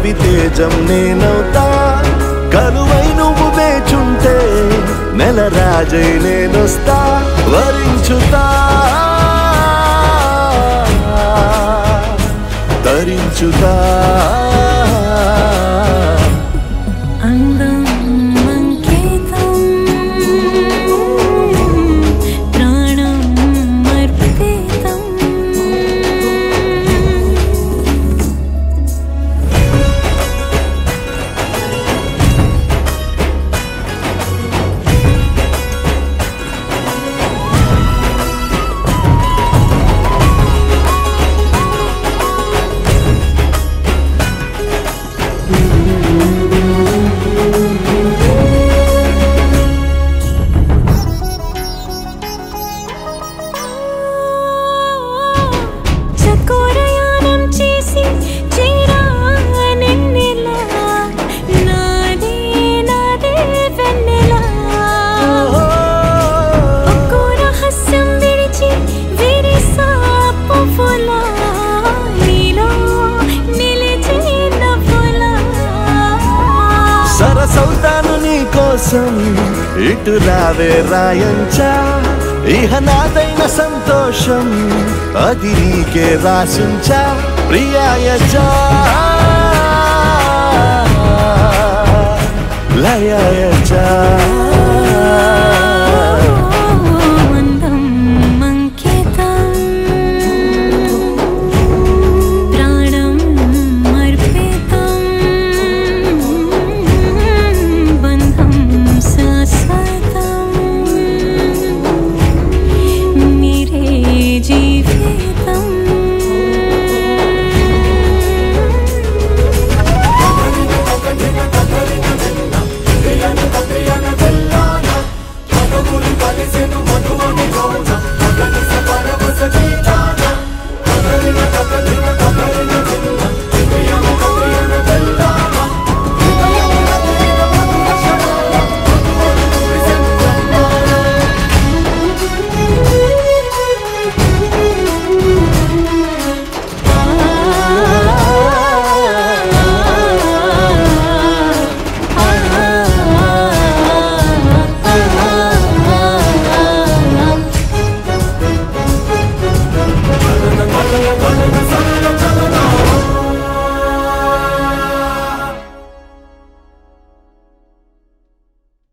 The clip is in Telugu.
రవితేజం నేనవుతా కరువై నువ్వు వేచుంటే నెల రాజై నేనొస్తా వరించుతా తరించుతా అందం అంకితం ప్రాణం అర్పితం చకోరయానం చేసి చేరా నిన్నెలా నాదే నాదే వెన్నెలా ఒక్కో రహస్యం విడిచి విరిసా పువ్వులా నీలో నిలిచి నవ్వులా సరసవుతాను నీ కోసం ఇటు రావే రాయంచా ఇహ నాదైన సంతోషం అది నీకే రాసించా ప్రియాయచా లయాయచా